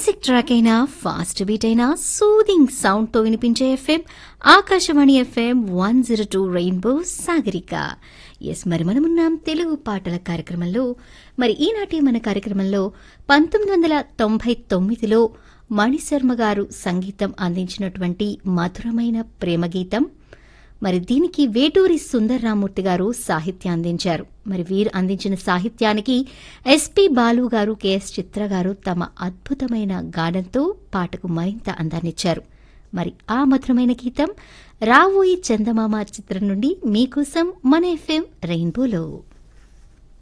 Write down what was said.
classic track అయినా fast beat అయినా soothing sound తో వినిపించే FM Akashvani FM one zero two rainbow Sagarika yes మరి మనమున్నాం తెలుగు పాటల కార్యక్రమంలో మరి ఈనాటి మన కార్యక్రమంలో పంతొమ్మిది వందల తొంభై తొమ్మిదిలో మణిశర్మ గారు సంగీతం అందించినటువంటి మధురమైన ప్రేమ గీతం మరి దీనికి వేటూరి సుందర్రామూర్తి గారు సాహిత్యం అందించారు మరి వీరు అందించిన సాహిత్యానికి ఎస్పి బాలు గారు కెఎస్ చిత్ర గారు తమ అద్భుతమైన గానంతో పాటకు మరింత అందాన్నిచ్చారు మరి ఆ మధురమైన గీతం రావోయి చందమామ చిత్రం నుండి మీకోసం మన ఎఫ్ఎం రెయిన్బోలో